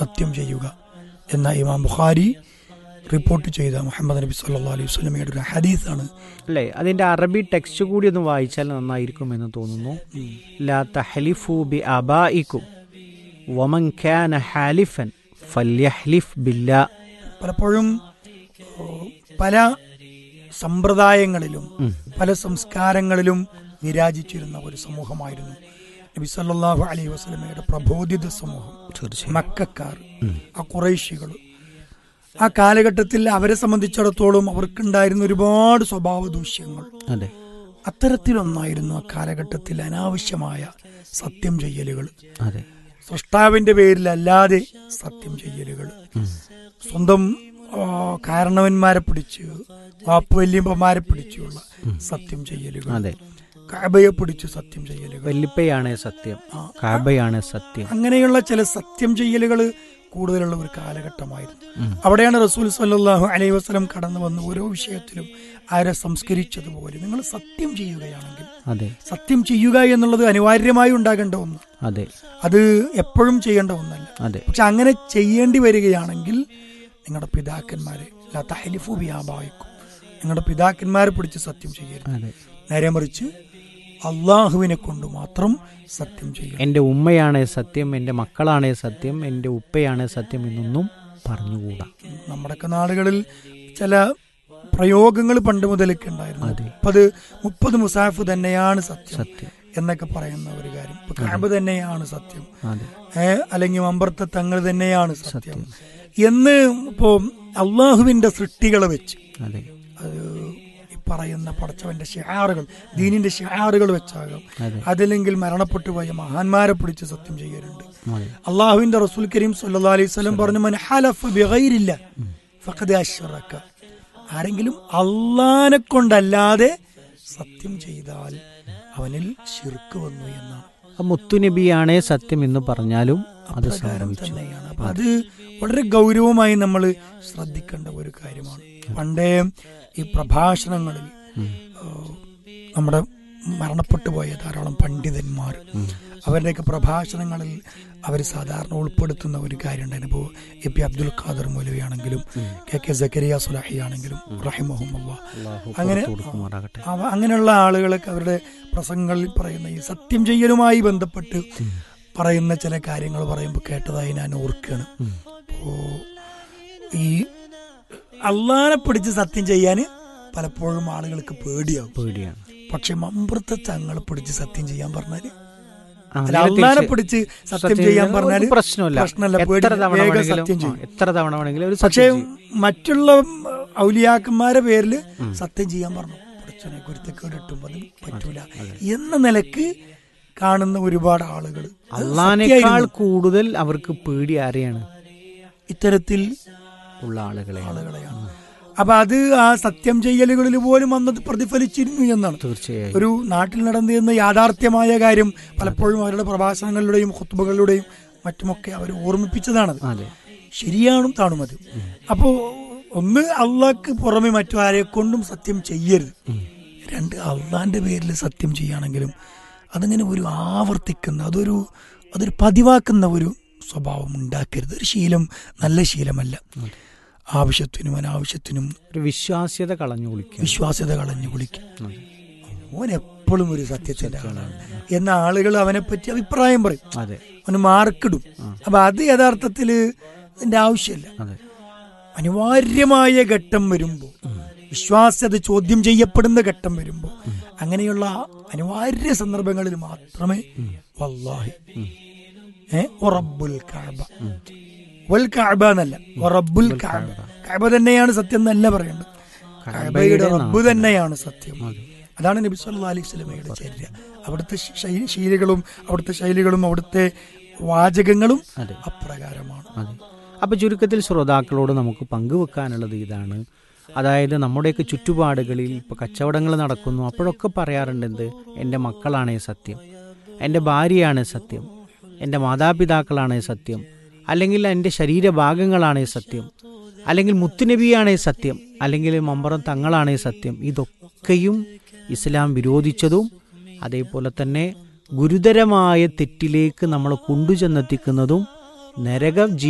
സത്യം ചെയ്യുക എന്ന ഇമാം ബുഖാരി റിപ്പോർട്ട് ചെയ്ത മുഹമ്മദ് നബി സല്ലാ അലൈഹി വസ്ലമയുടെ ഒരു ഹദീസാണ് അല്ലേ അതിന്റെ അറബി ടെക്സ്റ്റ് കൂടി ഒന്ന് വായിച്ചാൽ നന്നായിരിക്കും എന്ന് തോന്നുന്നു ലാ തഹ്ലിഫു ബി അബായിക്കും വമൻ കാന ഹാലിഫൻ ഫല്യഹ്ലിഫ് ബില്ലാ പലപ്പോഴും ഓ, പല സമ്പ്രദായങ്ങളിലും പല സംസ്കാരങ്ങളിലും വിരാജിച്ചിരുന്ന ഒരു സമൂഹമായിരുന്നു നബി സല്ലല്ലാഹു അലൈഹി വസല്ലമയുടെ പ്രബോധിത സമൂഹം തീർച്ചയായും മക്കാർ ആ കുറേശികൾ ആ കാലഘട്ടത്തിൽ അവരെ സംബന്ധിച്ചിടത്തോളം അവർക്കുണ്ടായിരുന്ന ഒരുപാട് സ്വഭാവ ദൂഷ്യങ്ങൾ അതെ അത്തരത്തിലൊന്നായിരുന്നു ആ കാലഘട്ടത്തിൽ അനാവശ്യമായ സത്യം ചെയ്യലുകൾ അതെ സൃഷ്ടാവിന്റെ പേരിലല്ലാതെ സത്യം ചെയ്യലുകൾ സ്വന്തം ആ, കാരണവന്മാരെ പിടിച്ച് വാപ്പുവല്യമ്പന്മാരെ പിടിച്ചുള്ള സത്യം ചെയ്യലുകൾ അതെ കഅബയെ പിടിച്ച് സത്യം ചെയ്യലുകൾ വല്ലിപ്പയാണ് സത്യം കാബയാണ് സത്യം അങ്ങനെയുള്ള ചില സത്യം ചെയ്യലുകൾ കൂടുതലുള്ള ഒരു കാലഘട്ടമായിരുന്നു അവിടെയാണ് റസൂൽ സല്ലല്ലാഹു അലൈഹി വസല്ലം കടന്നു വന്ന് ഓരോ വിഷയത്തിലും ആരെ സംസ്കരിച്ചതുപോലെ നിങ്ങൾ സത്യം ചെയ്യുകയാണെങ്കിൽ അതെ സത്യം ചെയ്യുക എന്നുള്ളത് അനിവാര്യമായി ഉണ്ടാകേണ്ട ഒന്ന് അതെ അത് എപ്പോഴും ചെയ്യേണ്ട ഒന്നല്ല അതെ പക്ഷെ അങ്ങനെ ചെയ്യേണ്ടി വരികയാണെങ്കിൽ നിങ്ങളുടെ പിതാക്കന്മാരെ ലാ തഹ്ലിഫു ബിആബായിക്കും നിങ്ങളുടെ പിതാക്കന്മാരെ പിടിച്ച് സത്യം ചെയ്യരുത് അതെ നേരെ മറിച്ച് അള്ളാഹുവിനെ കൊണ്ട് മാത്രം സത്യം ചെയ്യണം എൻ്റെ ഉമ്മയാണ് സത്യം എൻ്റെ മക്കളാണ് സത്യം എൻ്റെ ഉപ്പയാണ് സത്യം എന്നൊന്നും പറഞ്ഞുകൂടാ നമ്മുടെയൊക്കെ നാടുകളിൽ ചില പ്രയോഗങ്ങൾ പണ്ട് മുതലൊക്കെ ഉണ്ടായിരുന്നു അതെ. മുപ്പത് മുപ്പത് മുസാഫ് തന്നെയാണ് സത്യം സത്യം എന്നൊക്കെ പറയുന്ന ഒരു കാര്യം ഇപ്പൊ കാബ് തന്നെയാണ് സത്യം അതെ ഏ അല്ലെങ്കിൽ മമ്പർത്ത തങ്ങൾ തന്നെയാണ് സത്യം എന്ന് ഇപ്പോ അള്ളാഹുവിന്റെ സൃഷ്ടികളെ വെച്ച് അതെ അത് ഈ പറയുന്ന പടച്ചവന്റെ ഷിഹാറുകൾ ദീനിന്റെ ഷിഹാറുകൾ വെച്ചാകാം അതെ അതല്ലെങ്കിൽ മരണപ്പെട്ടു പോയ മഹാന്മാരെ പിടിച്ച് സത്യം ചെയ്യലുണ്ട് അതെ അള്ളാഹുവിന്റെ റസൂൽ കരീം സല്ലല്ലാഹു അലൈഹി വസല്ലം പറഞ്ഞു മൻ ഹലഫ ബിഗൈരില്ല ഫഖദ് അശ്റക ആരെങ്കിലും അള്ളാനെ കൊണ്ടല്ലാതെ സത്യം ചെയ്താൽ അവനിൽ ശിർക്ക് വന്നു എന്നാണ് ആ മുത്തുനബിയാണേ സത്യം എന്ന് പറഞ്ഞാലും അത് അപ്രകാരം സംഭവിച്ചു തന്നെയാണ് അപ്പൊ അത് വളരെ ഗൗരവമായി നമ്മൾ ശ്രദ്ധിക്കേണ്ട ഒരു കാര്യമാണ് പണ്ടേ ഈ പ്രഭാഷണങ്ങളിൽ ഏഹ്, നമ്മുടെ മരണപ്പെട്ടു പോയ ധാരാളം പണ്ഡിതന്മാർ അവരുടെയൊക്കെ പ്രഭാഷണങ്ങളിൽ അവർ സാധാരണ ഉൾപ്പെടുത്തുന്ന ഒരു കാര്യമുണ്ടായിരുന്നു ഇപ്പോൾ A P Abdul Khader Maulavi K K Zakariya Sulahi ആണെങ്കിലും റഹിമഹുമല്ല അള്ളാഹു അങ്ങനെ പുറത്തു കൊടുക്കുമാറാകട്ടെ അവ അങ്ങനെയുള്ള ആളുകളൊക്കെ അവരുടെ പ്രസംഗങ്ങളിൽ പറയുന്ന ഈ സത്യം ചെയ്യലുമായി ബന്ധപ്പെട്ട് പറയുന്ന ചില കാര്യങ്ങൾ പറയുമ്പോൾ കേട്ടതായി ഞാൻ ഓർക്കുകയാണ് അപ്പോ ഈ അള്ളാനെ പിടിച്ച് സത്യം ചെയ്യാൻ പലപ്പോഴും ആളുകൾക്ക് പേടിയാവും പേടിയാണ് പക്ഷെ മമ്പുറത്തെ തങ്ങളെ പിടിച്ച് സത്യം ചെയ്യാൻ പറഞ്ഞാല് ആ, അല്ല, അങ്ങനെ അള്ളാനെ തിരിച്ച് പിടിച്ച് സത്യം സത്യം ചെയ്യാൻ ചെയ്യാൻ പറഞ്ഞാല് ഒരു പ്രശ്നമില്ല പ്രശ്നമല്ല എത്ര പേടി തവണ വേഗം വേണമെങ്കിലും സത്യം ചെയ്യും ആ, എത്ര തവണ വേണമെങ്കിലും ഒരു പക്ഷേ സത്യം ചെയ്യും. മറ്റുള്ള ഔലിയാക്കന്മാരെ പേരിൽ സത്യം ചെയ്യാൻ പറഞ്ഞു പഠിച്ചനെ കുരുത്തക്കേട് ഇട്ടും അത് പറ്റൂല എന്ന നിലക്ക് കാണുന്ന ഒരുപാട് ആളുകൾ അള്ളാനേക്കാൾ കൂടുതൽ അവർക്ക് പേടി ആരെയാണ് ഇത്തരത്തിൽ ഉള്ള ആളുകളെ ആളുകളെയാണ് അപ്പൊ അത് ആ സത്യം ചെയ്യലുകളിൽ പോലും അന്നത് പ്രതിഫലിച്ചിരുന്നു എന്നാണ് തീർച്ചയായും ഒരു നാട്ടിൽ നടന്നിരുന്ന യാഥാർത്ഥ്യമായ കാര്യം പലപ്പോഴും അവരുടെ പ്രഭാഷണങ്ങളിലൂടെയും ഹുത്തുബകളിലൂടെയും മറ്റുമൊക്കെ അവർ ഓർമ്മിപ്പിച്ചതാണത് അതെ ശരിയാണും താണും അത് അപ്പോ ഒന്ന് അള്ളാഹ്ക്ക് പുറമെ മറ്റു ആരെ കൊണ്ടും സത്യം ചെയ്യരുത് രണ്ട് അള്ളാന്റെ പേരിൽ സത്യം ചെയ്യുകയാണെങ്കിലും അതിങ്ങനെ ഒരു ആവർത്തിക്കുന്ന അതൊരു അതൊരു പതിവാക്കുന്ന ഒരു സ്വഭാവം ഉണ്ടാക്കരുത് ഒരു ശീലം നല്ല ശീലമല്ല ആവശ്യത്തിനും അനാവശ്യത്തിനും ഒരു വിശ്വാസ്യത കളഞ്ഞു കുളിക്കുക വിശ്വാസ്യത കളഞ്ഞു കുളിക്കും ഓൻ എപ്പോഴും ഒരു സത്യത്തിന്റെ ആളാണ് എന്ന ആളുകൾ അവനെ പറ്റി അഭിപ്രായം പറയും അതെ അവന് മാർക്കിടും അപ്പൊ അത് യഥാർത്ഥത്തില് അതിന്റെ ആവശ്യമില്ല അതെ അനിവാര്യമായ ഘട്ടം വരുമ്പോ വിശ്വാസ്യത ചോദ്യം ചെയ്യപ്പെടുന്ന ഘട്ടം വരുമ്പോ അങ്ങനെയുള്ള അനിവാര്യ സന്ദർഭങ്ങളിൽ മാത്രമേ വല്ലാഹി ഏ റബ്ബുൽ കഅബ വൽ കഅബ എന്നല്ല റബ്ബുൽ കഅബ കഅബ തന്നെയാണ് സത്യം എന്നല്ല പറയേണ്ടത് കഅബയുടെ റബ്ബ് തന്നെയാണ് സത്യം അതാണ് നബി സല്ലല്ലാഹു അലൈഹി വസല്ലമയുടെ ചര്യ അവിടുത്തെ ശൈ- ശൈലികളും അവിടുത്തെ ശൈലികളും അവിടുത്തെ വാചകങ്ങളും അതെ. അപ്രകാരമാണ് അതെ അപ്പൊ ചുരുക്കത്തിൽ ശ്രോതാക്കളോട് നമുക്ക് പങ്കുവെക്കാനുള്ളത് ഇതാണ് അതായത് നമ്മുടെയൊക്കെ ചുറ്റുപാടുകളിൽ ഇപ്പോൾ കച്ചവടങ്ങൾ നടക്കുന്നു അപ്പോഴൊക്കെ പറയാറുണ്ട് എന്ത് എൻ്റെ മക്കളാണേ സത്യം എൻ്റെ ഭാര്യയാണ് സത്യം എൻ്റെ മാതാപിതാക്കളാണേ സത്യം അല്ലെങ്കിൽ എൻ്റെ ശരീരഭാഗങ്ങളാണേ സത്യം അല്ലെങ്കിൽ മുത്തുനബിയാണേ സത്യം അല്ലെങ്കിൽ മമ്പറം തങ്ങളാണേ സത്യം ഇതൊക്കെയും ഇസ്ലാം വിരോധിച്ചതും അതേപോലെ തന്നെ ഗുരുതരമായ തെറ്റിലേക്ക് നമ്മൾ കൊണ്ടുചെന്നെത്തിക്കുന്നതും നരക